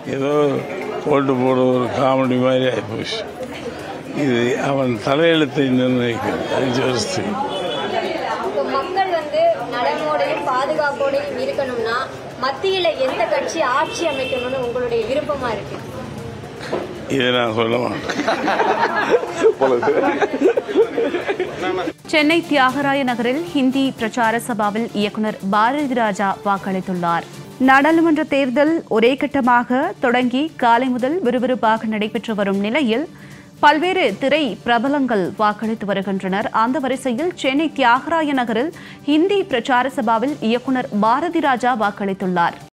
ஏதோ ஓட்டு போட ஒரு காமெடி மாதிரி ஆகிப்போச்சு இது அவன் தலையெழுத்தை நிர்ணயிக்கிறது அஞ்சு வருஷத்துக்கு இப்போ மக்கள் வந்து நலமோடையும் பாதுகாப்போடையும் இருக்கணும்னா மத்தியில எந்த கட்சி ஆட்சி அமைக்கணும்னு உங்களுடைய விருப்பமா இருக்கு இதை நான் சொல்ல மாட்டேன் சென்னை தியாகராய நகரில் ஹிந்தி பிரச்சார சபாவில் இயக்குனர் பாரதி ராஜா வாக்களித்துள்ளார் நாடாளுமன்ற தேர்தல் ஒரே கட்டமாக தொடங்கி காலை முதல் விறுவிறுப்பாக நடைபெற்று வரும் நிலையில் பல்வேறு திரை பிரபலங்கள் வாக்களித்து வருகின்றனர் அந்த வரிசையில் சென்னை தியாகராய நகரில் ஹிந்தி பிரச்சார சபாவில் இயக்குனர் பாரதி ராஜா வாக்களித்துள்ளார்